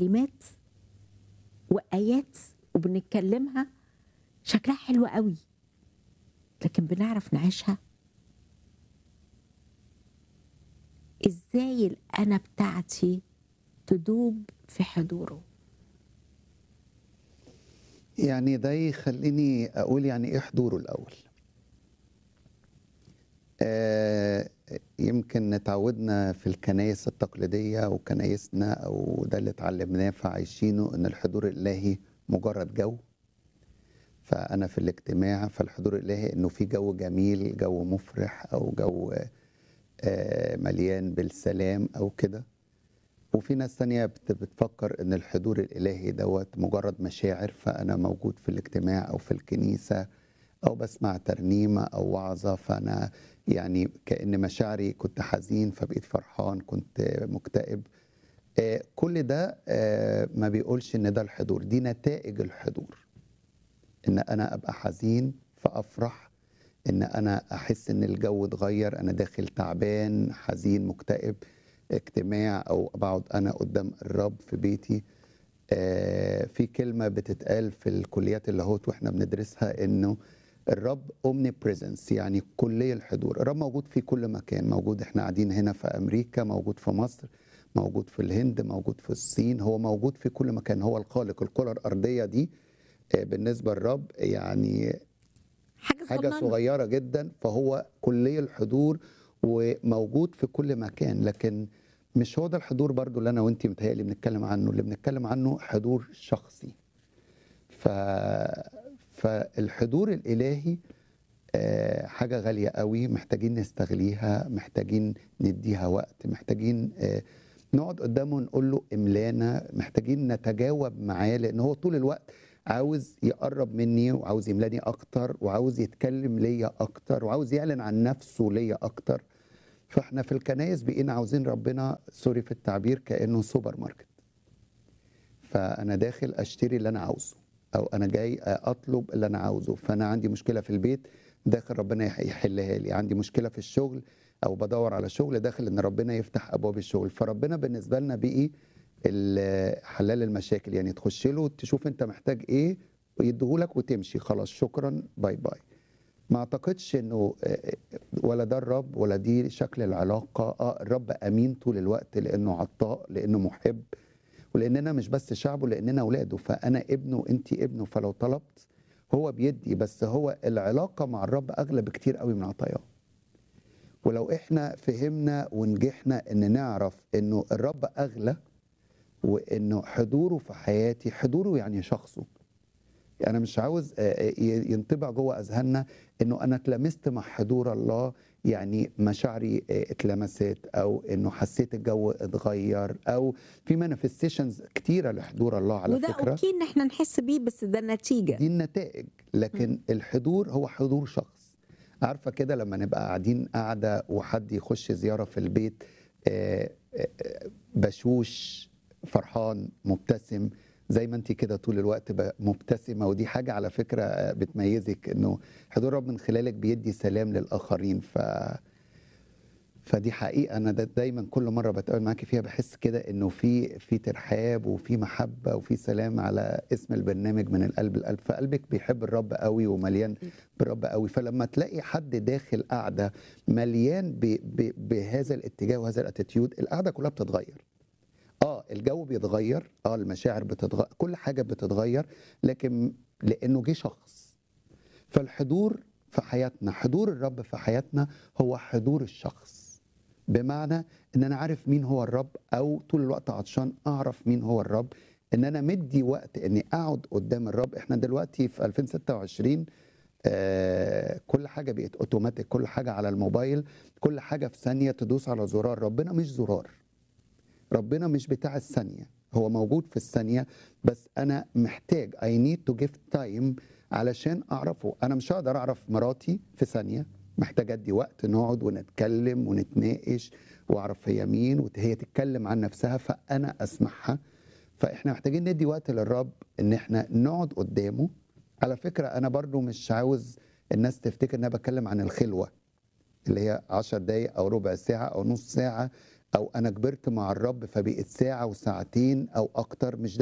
كلمات وايات وبنتكلمها شكلها حلو قوي لكن بنعرف نعيشها ازاي الانا بتاعتي تدوب في حضوره يعني ده يخليني اقول يعني ايه حضوره الاول آه يمكن اتعودنا في الكنائس التقليديه وكنايسنا او ده اللي اتعلمناه فعايشينه ان الحضور الالهي مجرد جو فانا في الاجتماع فالحضور الالهي انه في جو جميل جو مفرح او جو آه مليان بالسلام او كده وفي ناس تانية بت- بتفكر ان الحضور الالهي دوت مجرد مشاعر فانا موجود في الاجتماع او في الكنيسة او بسمع ترنيمة او وعظة فانا يعني كأن مشاعري كنت حزين فبقيت فرحان كنت مكتئب آه، كل ده آه، ما بيقولش ان ده الحضور دي نتائج الحضور ان انا ابقى حزين فافرح ان انا احس ان الجو اتغير انا داخل تعبان حزين مكتئب اجتماع او بقعد انا قدام الرب في بيتي آه، في كلمه بتتقال في الكليات اللاهوت واحنا بندرسها انه الرب اومني بريزنس يعني كلي الحضور الرب موجود في كل مكان موجود احنا قاعدين هنا في امريكا موجود في مصر موجود في الهند موجود في الصين هو موجود في كل مكان هو الخالق الكره الارضيه دي آه، بالنسبه للرب يعني حاجه حاجه صغننه صغيره جدا فهو كلي الحضور وموجود في كل مكان لكن مش هو ده الحضور برضو اللي انا وانتي متهيألي بنتكلم عنه اللي بنتكلم عنه حضور شخصي ف... فالحضور الالهي آه، حاجه غاليه قوي محتاجين نستغليها محتاجين نديها وقت محتاجين آه، نقعد قدامه نقول له املانا محتاجين نتجاوب معاه لان هو طول الوقت عاوز يقرب مني وعاوز يملاني اكتر وعاوز يتكلم ليا اكتر وعاوز يعلن عن نفسه ليا اكتر فاحنا في الكنايس بقينا عاوزين ربنا سوري في التعبير كانه سوبر ماركت فانا داخل اشتري اللي انا عاوزه او انا جاي اطلب اللي انا عاوزه فانا عندي مشكله في البيت داخل ربنا يح- يحلها لي عندي مشكله في الشغل او بدور على شغل داخل ان ربنا يفتح ابواب الشغل فربنا بالنسبه لنا بقي ال- حلال المشاكل يعني تخش له تشوف انت محتاج ايه ويديهولك وتمشي خلاص شكرا باي باي ما اعتقدش انه آه، ولا ده الرب ولا دي شكل العلاقه اه الرب امين طول الوقت لانه عطاء لانه محب ولاننا مش بس شعبه لاننا اولاده فانا ابنه وانت ابنه فلو طلبت هو بيدي بس هو العلاقه مع الرب اغلى بكتير قوي من عطاياه ولو احنا فهمنا ونجحنا ان نعرف انه الرب اغلى وانه حضوره في حياتي حضوره يعني شخصه انا مش عاوز آه، آه، ي- ينطبع جوه اذهاننا انه انا اتلمست مع حضور الله يعني مشاعري آه، اتلمست او انه حسيت الجو اتغير او في مانيفستيشنز كتيره لحضور الله على وده فكره اوكي ان احنا نحس بيه بس ده نتيجه دي النتائج لكن الحضور هو حضور شخص عارفه كده لما نبقى قاعدين قاعده وحد يخش زياره في البيت آه، آه، آه، بشوش فرحان مبتسم زي ما انت كده طول الوقت ب- مبتسمه ودي حاجه على فكره آه، بتميزك انه حضور رب من خلالك بيدي سلام للاخرين ف فدي حقيقه انا دا دايما كل مره بتقابل معاكي فيها بحس كده انه في في ترحاب وفي محبه وفي سلام على اسم البرنامج من القلب القلب فقلبك بيحب الرب قوي ومليان بالرب قوي فلما تلاقي حد داخل قاعده مليان ب ب بهذا الاتجاه وهذا الاتيتيود القعده كلها بتتغير اه الجو بيتغير اه المشاعر بتتغير كل حاجه بتتغير لكن لانه جه شخص فالحضور في حياتنا حضور الرب في حياتنا هو حضور الشخص بمعنى ان انا عارف مين هو الرب او طول الوقت عطشان اعرف مين هو الرب ان انا مدي وقت اني اقعد قدام الرب احنا دلوقتي في 2026 آه كل حاجه بقت اوتوماتيك كل حاجه على الموبايل كل حاجه في ثانيه تدوس على زرار ربنا مش زرار ربنا مش بتاع الثانيه هو موجود في الثانيه بس انا محتاج I need to give time علشان اعرفه انا مش هقدر اعرف مراتي في ثانيه محتاج ادي وقت نقعد ونتكلم ونتناقش واعرف هي مين وهي تتكلم عن نفسها فانا اسمعها فاحنا محتاجين ندي وقت للرب ان احنا نقعد قدامه على فكره انا برضو مش عاوز الناس تفتكر ان انا بتكلم عن الخلوه اللي هي 10 دقايق او ربع ساعه او نص ساعه او انا كبرت مع الرب فبقت ساعه وساعتين او اكتر مش